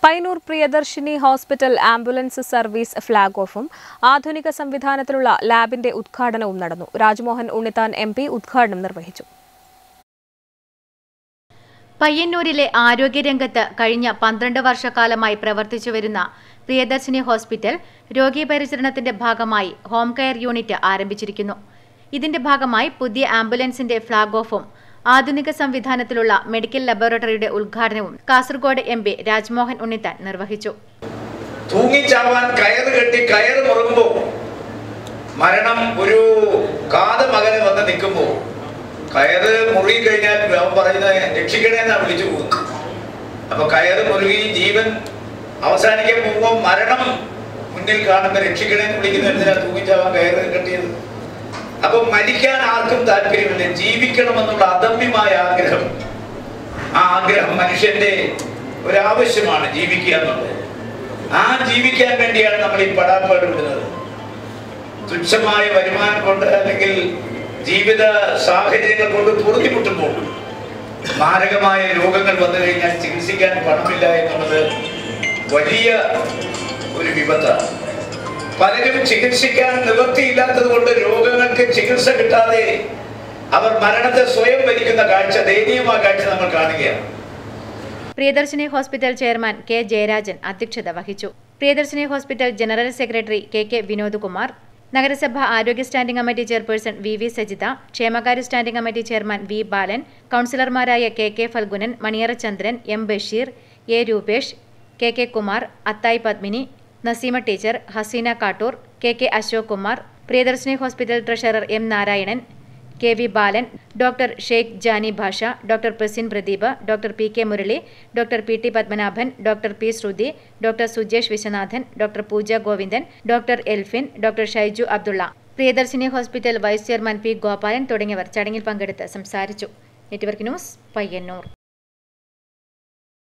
Painur Priyadarshini hospital ambulance service flag ഓഫും ആധുനിക സംവിധാനത്തിലുള്ള ലാബിന്റെ ഉദ്ഘാടനവും നടന്നു രാജ്മോഹൻ ഉണ്ണിത്താൻ എം പി ഉദ്ഘാടനം നിർവഹിച്ചു പയ്യന്നൂരിലെ ആരോഗ്യരംഗത്ത് കഴിഞ്ഞ പന്ത്രണ്ട് വർഷക്കാലമായി പ്രവർത്തിച്ചു വരുന്ന പ്രിയദർശിനി ഹോസ്പിറ്റൽ രോഗീപരിചരണത്തിന്റെ ഭാഗമായി ഹോം കെയർ യൂണിറ്റ് ആരംഭിച്ചിരിക്കുന്നു ഇതിന്റെ ഭാഗമായി പുതിയ ആംബുലൻസിന്റെ ഫ്ളാഗ് ഓഫും ആധുനിക സംവിധാനത്തിലുള്ള മെഡിക്കൽ ലബോറട്ടറിയുടെ ഉദ്ഘാടനവും കാസർഗോഡ് എം പി രാജ്മോഹൻ ഉണ്ണിത്താൻ നിർവഹിച്ചു തൂങ്ങിച്ചാവാൻ കയറ് കെട്ടി കയറ് മുറുകുമ്പോ മരണം ഒരു കാത് മകന് വന്ന് നിൽക്കുമ്പോ കയറ് മുറുകി കഴിഞ്ഞാൽ അവൻ പറയുന്നത് രക്ഷിക്കണേന്നാ വിളിച്ചു പോകുന്നത് അപ്പൊ കയറ് മുറുകി ജീവൻ അവസാനിക്കാൻ പോകുമ്പോൾ മരണം മുന്നിൽ കാണുന്ന രക്ഷിക്കണേന്ന് വിളിക്കുന്ന എന്തിനാ തൂങ്ങിച്ചാവാൻ കയറ് കെട്ടിയത് അപ്പൊ മരിക്കാൻ ആർക്കും താല്പര്യമില്ല ജീവിക്കണമെന്നുള്ള അദമ്യമായ ആഗ്രഹം ആ ആഗ്രഹം മനുഷ്യന്റെ ഒരാവശ്യമാണ് ജീവിക്കുക എന്നുള്ളത് ആ ജീവിക്കാൻ വേണ്ടിയാണ് നമ്മൾ ഈ പടാപ്പാട് വിടുന്നത് തുച്ഛമായ വരുമാനം കൊണ്ട് അല്ലെങ്കിൽ ജീവിത സാഹചര്യങ്ങൾ കൊണ്ട് പൊറുതിമുട്ടുമ്പോൾ മാരകമായ രോഗങ്ങൾ വന്നു കഴിഞ്ഞാൽ ചികിത്സിക്കാൻ പണമില്ല എന്നുള്ളത് വലിയ ഒരു വിപത്താണ് പലരും ചികിത്സിക്കാൻ നിവൃത്തിയില്ലാത്തത് കൊണ്ട് രോഗങ്ങൾക്ക് ചികിത്സ കിട്ടാതെ അവർ മരണത്തെ സ്വയം ഭരിക്കുന്ന കാഴ്ച ദയനീയമായ കാഴ്ച നമ്മൾ കാണുകയാണ് Priyadarshini hospital chairman K Jayarajan അധ്യക്ഷത വഹിച്ചു Priyadarshini hospital general secretary K K Vinod Kumar നഗരസഭ ആരോഗ്യ standing committee chairperson V V Sajitha ക്ഷേമകാര്യ standing committee chairman V Balan കൗൺസിലർമാരായ K K Phalgunan Maniyara Chandran M Basheer A Rupesh K K Kumar Athayi Padmini Naseema teacher Haseena Kattoor K K Ashok Kumar Priyadarshini hospital treasurer M Narayanan K V Balan doctor Sheikh Jani Basha doctor Prasin Pradeep doctor P K Murali doctor P T Padmanabhan doctor P Shruthi doctor Sujesh Viswanathan doctor Pooja Govindan doctor Elfin doctor Shaiju Abdullah Priyadarshini hospital vice chairman P Gopalan തുടങ്ങിയവർ ചടങ്ങിൽ പങ്കെടുത്ത് സംസാരിച്ചു network news Payyanur